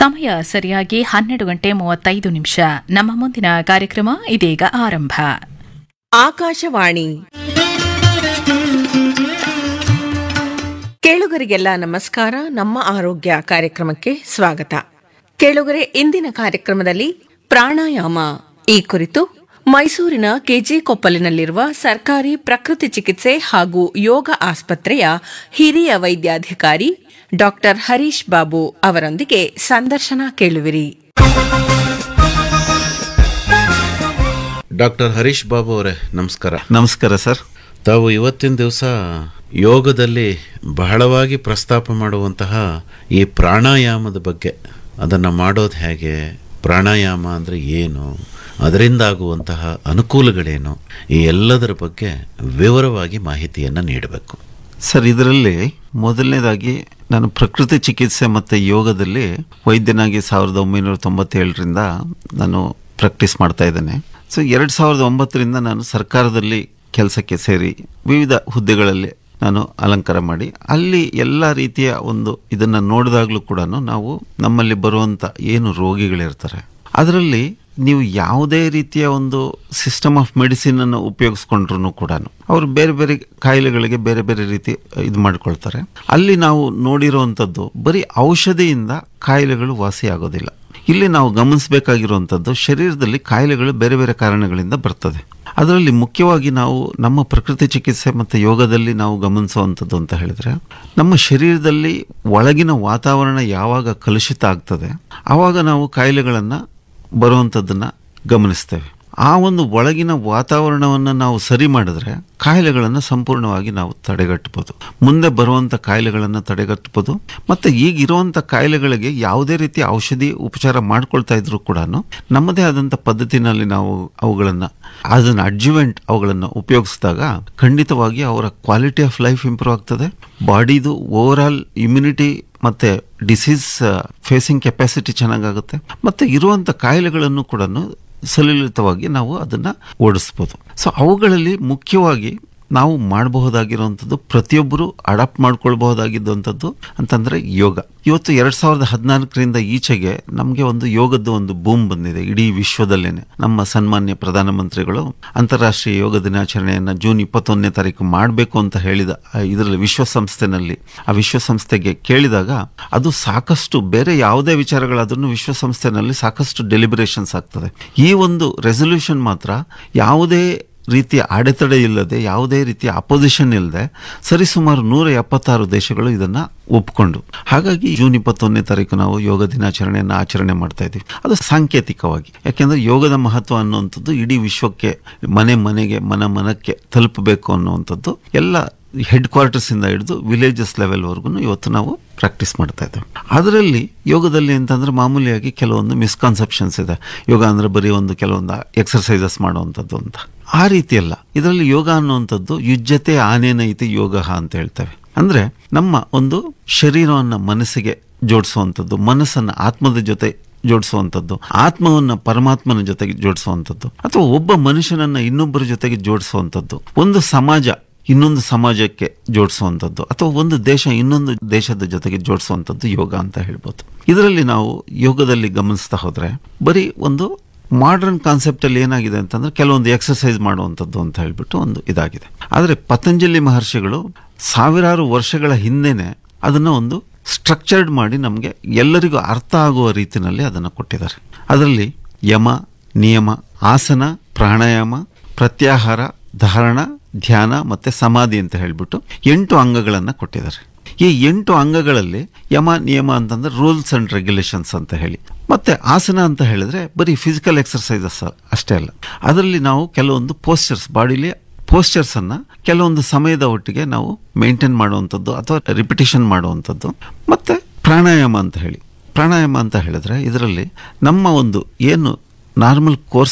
ಸಮಯ ಸರಿಯಾಗಿ ಹನ್ನೆರಡು ಗಂಟೆ ಮೂವತ್ತೈದು ನಿಮಿಷ ನಮ್ಮ ಮುಂದಿನ ಕಾರ್ಯಕ್ರಮ ಇದೀಗ ಆರಂಭ ಆಕಾಶವಾಣಿ ಕೇಳುಗರಿಗೆಲ್ಲ ನಮಸ್ಕಾರ ನಮ್ಮ ಆರೋಗ್ಯ ಕಾರ್ಯಕ್ರಮಕ್ಕೆ ಸ್ವಾಗತ ಕೇಳುಗರೆ ಇಂದಿನ ಕಾರ್ಯಕ್ರಮದಲ್ಲಿ ಪ್ರಾಣಾಯಾಮ ಈ ಕುರಿತು ಮೈಸೂರಿನ ಕೆಜಿ ಕೊಪ್ಪಲಿನಲ್ಲಿರುವ ಸರ್ಕಾರಿ ಪ್ರಕೃತಿ ಚಿಕಿತ್ಸೆ ಹಾಗೂ ಯೋಗ ಆಸ್ಪತ್ರೆಯ ಹಿರಿಯ ವೈದ್ಯಾಧಿಕಾರಿ ಡಾಕ್ಟರ್ ಹರೀಶ್ ಬಾಬು ಅವರೊಂದಿಗೆ ಸಂದರ್ಶನ ಕೇಳುವಿರಿ ಡಾಕ್ಟರ್ ಹರೀಶ್ ಬಾಬು ಅವರೇ ನಮಸ್ಕಾರ ನಮಸ್ಕಾರ ಸರ್ ತಾವು ಇವತ್ತಿನ ದಿವಸ ಯೋಗದಲ್ಲಿ ಬಹಳವಾಗಿ ಪ್ರಸ್ತಾಪ ಮಾಡುವಂತಹ ಈ ಪ್ರಾಣಾಯಾಮದ ಬಗ್ಗೆ ಅದನ್ನು ಮಾಡೋದು ಹೇಗೆ ಪ್ರಾಣಾಯಾಮ ಅಂದರೆ ಏನು ಅದರಿಂದ ಆಗುವಂತಹ ಅನುಕೂಲಗಳೇನು ಈ ಎಲ್ಲದರ ಬಗ್ಗೆ ವಿವರವಾಗಿ ಮಾಹಿತಿಯನ್ನು ನೀಡಬೇಕು ಸರ್ ಇದರಲ್ಲಿ ಮೊದಲನೇದಾಗಿ ನಾನು ಪ್ರಕೃತಿ ಚಿಕಿತ್ಸೆ ಮತ್ತು ಯೋಗದಲ್ಲಿ ವೈದ್ಯನಾಗಿ ಸಾವಿರದ ಒಂಬೈನೂರ ತೊಂಬತ್ತೇಳರಿಂದ ನಾನು ಪ್ರಾಕ್ಟೀಸ್ ಮಾಡ್ತಾ ಇದ್ದೇನೆ ಸೊ ಎರಡು ಸಾವಿರದ ಒಂಬತ್ತರಿಂದ ನಾನು ಸರ್ಕಾರದಲ್ಲಿ ಕೆಲಸಕ್ಕೆ ಸೇರಿ ವಿವಿಧ ಹುದ್ದೆಗಳಲ್ಲಿ ನಾನು ಅಲಂಕಾರ ಮಾಡಿ ಅಲ್ಲಿ ಎಲ್ಲ ರೀತಿಯ ಒಂದು ಇದನ್ನು ನೋಡಿದಾಗಲೂ ಕೂಡ ನಾವು ನಮ್ಮಲ್ಲಿ ಬರುವಂಥ ಏನು ರೋಗಿಗಳಿರ್ತಾರೆ ಅದರಲ್ಲಿ ನೀವು ಯಾವುದೇ ರೀತಿಯ ಒಂದು ಸಿಸ್ಟಮ್ ಆಫ್ ಮೆಡಿಸಿನ್ ಅನ್ನು ಉಪಯೋಗಿಸ್ಕೊಂಡ್ರು ಕೂಡ ಅವರು ಬೇರೆ ಬೇರೆ ಕಾಯಿಲೆಗಳಿಗೆ ಬೇರೆ ಬೇರೆ ರೀತಿ ಇದು ಮಾಡ್ಕೊಳ್ತಾರೆ ಅಲ್ಲಿ ನಾವು ನೋಡಿರುವಂಥದ್ದು ಬರೀ ಔಷಧಿಯಿಂದ ಕಾಯಿಲೆಗಳು ವಾಸಿ ಆಗೋದಿಲ್ಲ ಇಲ್ಲಿ ನಾವು ಗಮನಿಸಬೇಕಾಗಿರುವಂಥದ್ದು ಶರೀರದಲ್ಲಿ ಕಾಯಿಲೆಗಳು ಬೇರೆ ಬೇರೆ ಕಾರಣಗಳಿಂದ ಬರ್ತದೆ ಅದರಲ್ಲಿ ಮುಖ್ಯವಾಗಿ ನಾವು ನಮ್ಮ ಪ್ರಕೃತಿ ಚಿಕಿತ್ಸೆ ಮತ್ತು ಯೋಗದಲ್ಲಿ ನಾವು ಗಮನಿಸುವಂಥದ್ದು ಅಂತ ಹೇಳಿದ್ರೆ ನಮ್ಮ ಶರೀರದಲ್ಲಿ ಒಳಗಿನ ವಾತಾವರಣ ಯಾವಾಗ ಕಲುಷಿತ ಆಗ್ತದೆ ಆವಾಗ ನಾವು ಕಾಯಿಲೆಗಳನ್ನು ಬರುವಂಥದ್ದನ್ನು ಗಮನಿಸ್ತೇವೆ ಆ ಒಂದು ಒಳಗಿನ ವಾತಾವರಣವನ್ನು ನಾವು ಸರಿ ಮಾಡಿದ್ರೆ ಕಾಯಿಲೆಗಳನ್ನು ಸಂಪೂರ್ಣವಾಗಿ ನಾವು ತಡೆಗಟ್ಟಬಹುದು ಮುಂದೆ ಬರುವಂಥ ಕಾಯಿಲೆಗಳನ್ನು ತಡೆಗಟ್ಟಬಹುದು ಮತ್ತು ಈಗ ಇರುವಂಥ ಕಾಯಿಲೆಗಳಿಗೆ ಯಾವುದೇ ರೀತಿಯ ಔಷಧಿ ಉಪಚಾರ ಮಾಡ್ಕೊಳ್ತಾ ಇದ್ರು ಕೂಡ ನಮ್ಮದೇ ಆದಂಥ ಪದ್ಧತಿನಲ್ಲಿ ನಾವು ಅವುಗಳನ್ನು ಆಸ್ ಅನ್ ಅಡ್ಜುವೆಂಟ್ ಅವುಗಳನ್ನು ಉಪಯೋಗಿಸಿದಾಗ ಖಂಡಿತವಾಗಿ ಅವರ ಕ್ವಾಲಿಟಿ ಆಫ್ ಲೈಫ್ ಇಂಪ್ರೂವ್ ಆಗ್ತದೆ ಬಾಡಿದು ಓವರ್ ಆಲ್ ಇಮ್ಯುನಿಟಿ ಮತ್ತು ಡಿಸೀಸ್ ಫೇಸಿಂಗ್ ಕೆಪಾಸಿಟಿ ಚೆನ್ನಾಗಾಗುತ್ತೆ ಮತ್ತು ಇರುವಂಥ ಕಾಯಿಲೆಗಳನ್ನು ಕೂಡ ಸಲಿಲಿತವಾಗಿ ನಾವು ಅದನ್ನು ಓಡಿಸ್ಬೋದು ಸೊ ಅವುಗಳಲ್ಲಿ ಮುಖ್ಯವಾಗಿ ನಾವು ಮಾಡಬಹುದಾಗಿರುವಂಥದ್ದು ಪ್ರತಿಯೊಬ್ಬರು ಅಡಾಪ್ಟ್ ಮಾಡ್ಕೊಳ್ಬಹುದಾಗಿದ್ದಂಥದ್ದು ಅಂತಂದರೆ ಯೋಗ ಇವತ್ತು ಎರಡು ಸಾವಿರದ ಹದಿನಾಲ್ಕರಿಂದ ಈಚೆಗೆ ನಮಗೆ ಒಂದು ಯೋಗದ ಒಂದು ಬೂಮ್ ಬಂದಿದೆ ಇಡೀ ವಿಶ್ವದಲ್ಲೇನೆ ನಮ್ಮ ಸನ್ಮಾನ್ಯ ಪ್ರಧಾನಮಂತ್ರಿಗಳು ಅಂತಾರಾಷ್ಟ್ರೀಯ ಯೋಗ ದಿನಾಚರಣೆಯನ್ನು ಜೂನ್ ಇಪ್ಪತ್ತೊಂದನೇ ತಾರೀಕು ಮಾಡಬೇಕು ಅಂತ ಹೇಳಿದ ಇದರಲ್ಲಿ ವಿಶ್ವಸಂಸ್ಥೆನಲ್ಲಿ ಆ ವಿಶ್ವಸಂಸ್ಥೆಗೆ ಕೇಳಿದಾಗ ಅದು ಸಾಕಷ್ಟು ಬೇರೆ ಯಾವುದೇ ವಿಚಾರಗಳಾದ್ರೂ ವಿಶ್ವಸಂಸ್ಥೆನಲ್ಲಿ ಸಾಕಷ್ಟು ಡೆಲಿಬರೇಷನ್ಸ್ ಆಗ್ತದೆ ಈ ಒಂದು ರೆಸೊಲ್ಯೂಷನ್ ಮಾತ್ರ ಯಾವುದೇ ರೀತಿಯ ಅಡೆತಡೆ ಇಲ್ಲದೆ ಯಾವುದೇ ರೀತಿಯ ಅಪೋಸಿಷನ್ ಇಲ್ಲದೆ ಸರಿಸುಮಾರು ನೂರ ಎಪ್ಪತ್ತಾರು ದೇಶಗಳು ಇದನ್ನು ಒಪ್ಕೊಂಡು ಹಾಗಾಗಿ ಜೂನ್ ಇಪ್ಪತ್ತೊಂದನೇ ತಾರೀಕು ನಾವು ಯೋಗ ದಿನಾಚರಣೆಯನ್ನು ಆಚರಣೆ ಮಾಡ್ತಾ ಇದ್ದೀವಿ ಅದು ಸಾಂಕೇತಿಕವಾಗಿ ಯಾಕೆಂದರೆ ಯೋಗದ ಮಹತ್ವ ಅನ್ನುವಂಥದ್ದು ಇಡೀ ವಿಶ್ವಕ್ಕೆ ಮನೆ ಮನೆಗೆ ಮನ ಮನಕ್ಕೆ ತಲುಪಬೇಕು ಅನ್ನುವಂಥದ್ದು ಎಲ್ಲ ಹೆಡ್ ಕ್ವಾರ್ಟರ್ಸಿಂದ ಹಿಡಿದು ವಿಲೇಜಸ್ ಲೆವೆಲ್ವರೆಗೂ ಇವತ್ತು ನಾವು ಪ್ರಾಕ್ಟೀಸ್ ಮಾಡ್ತಾ ಇದ್ದೇವೆ ಅದರಲ್ಲಿ ಯೋಗದಲ್ಲಿ ಅಂತಂದರೆ ಮಾಮೂಲಿಯಾಗಿ ಕೆಲವೊಂದು ಮಿಸ್ಕಾನ್ಸೆಪ್ಷನ್ಸ್ ಇದೆ ಯೋಗ ಅಂದರೆ ಬರೀ ಒಂದು ಕೆಲವೊಂದು ಎಕ್ಸರ್ಸೈಸಸ್ ಮಾಡುವಂಥದ್ದು ಅಂತ ಆ ರೀತಿ ಅಲ್ಲ ಇದರಲ್ಲಿ ಯೋಗ ಅನ್ನುವಂಥದ್ದು ಯುಜ್ಯತೆ ಆನೇನೈತಿ ಯೋಗ ಅಂತ ಹೇಳ್ತೇವೆ ಅಂದರೆ ನಮ್ಮ ಒಂದು ಶರೀರವನ್ನು ಮನಸ್ಸಿಗೆ ಜೋಡಿಸುವಂಥದ್ದು ಮನಸ್ಸನ್ನು ಆತ್ಮದ ಜೊತೆ ಜೋಡಿಸುವಂಥದ್ದು ಆತ್ಮವನ್ನು ಪರಮಾತ್ಮನ ಜೊತೆಗೆ ಜೋಡಿಸುವಂಥದ್ದು ಅಥವಾ ಒಬ್ಬ ಮನುಷ್ಯನನ್ನು ಇನ್ನೊಬ್ಬರ ಜೊತೆಗೆ ಜೋಡಿಸುವಂಥದ್ದು ಒಂದು ಸಮಾಜ ಇನ್ನೊಂದು ಸಮಾಜಕ್ಕೆ ಜೋಡಿಸುವಂಥದ್ದು ಅಥವಾ ಒಂದು ದೇಶ ಇನ್ನೊಂದು ದೇಶದ ಜೊತೆಗೆ ಜೋಡಿಸುವಂಥದ್ದು ಯೋಗ ಅಂತ ಹೇಳ್ಬೋದು ಇದರಲ್ಲಿ ನಾವು ಯೋಗದಲ್ಲಿ ಗಮನಿಸ್ತಾ ಹೋದರೆ ಬರೀ ಒಂದು ಮಾಡರ್ನ್ ಕಾನ್ಸೆಪ್ಟಲ್ಲಿ ಏನಾಗಿದೆ ಅಂತಂದ್ರೆ ಕೆಲವೊಂದು ಎಕ್ಸರ್ಸೈಸ್ ಮಾಡುವಂಥದ್ದು ಅಂತ ಹೇಳ್ಬಿಟ್ಟು ಒಂದು ಇದಾಗಿದೆ ಆದರೆ ಪತಂಜಲಿ ಮಹರ್ಷಿಗಳು ಸಾವಿರಾರು ವರ್ಷಗಳ ಹಿಂದೆನೆ ಅದನ್ನು ಒಂದು ಸ್ಟ್ರಕ್ಚರ್ಡ್ ಮಾಡಿ ನಮಗೆ ಎಲ್ಲರಿಗೂ ಅರ್ಥ ಆಗುವ ರೀತಿಯಲ್ಲಿ ಅದನ್ನು ಕೊಟ್ಟಿದ್ದಾರೆ ಅದರಲ್ಲಿ ಯಮ ನಿಯಮ ಆಸನ ಪ್ರಾಣಾಯಾಮ ಪ್ರತ್ಯಾಹಾರ ಧಾರಣ ಧ್ಯಾನ ಮತ್ತು ಸಮಾಧಿ ಅಂತ ಹೇಳ್ಬಿಟ್ಟು ಎಂಟು ಅಂಗಗಳನ್ನು ಕೊಟ್ಟಿದ್ದಾರೆ ಈ ಎಂಟು ಅಂಗಗಳಲ್ಲಿ ಯಮ ನಿಯಮ ಅಂತಂದ್ರೆ ರೂಲ್ಸ್ ಅಂಡ್ ರೆಗ್ಯುಲೇಷನ್ಸ್ ಅಂತ ಹೇಳಿ ಮತ್ತೆ ಆಸನ ಅಂತ ಹೇಳಿದ್ರೆ ಬರೀ ಫಿಸಿಕಲ್ ಎಕ್ಸರ್ಸೈಸಸ್ ಅಷ್ಟೇ ಅಲ್ಲ ಅದರಲ್ಲಿ ನಾವು ಕೆಲವೊಂದು ಪೋಸ್ಚರ್ಸ್ ಬಾಡಿಲಿ ಪೋಸ್ಚರ್ಸ್ ಅನ್ನ ಕೆಲವೊಂದು ಸಮಯದ ಒಟ್ಟಿಗೆ ನಾವು ಮೇಂಟೈನ್ ಮಾಡುವಂಥದ್ದು ಅಥವಾ ರಿಪಿಟೇಷನ್ ಮಾಡುವಂಥದ್ದು ಮತ್ತೆ ಪ್ರಾಣಾಯಾಮ ಅಂತ ಹೇಳಿ ಪ್ರಾಣಾಯಾಮ ಅಂತ ಹೇಳಿದ್ರೆ ಇದರಲ್ಲಿ ನಮ್ಮ ಒಂದು ಏನು ನಾರ್ಮಲ್ ಕೋರ್ಸ್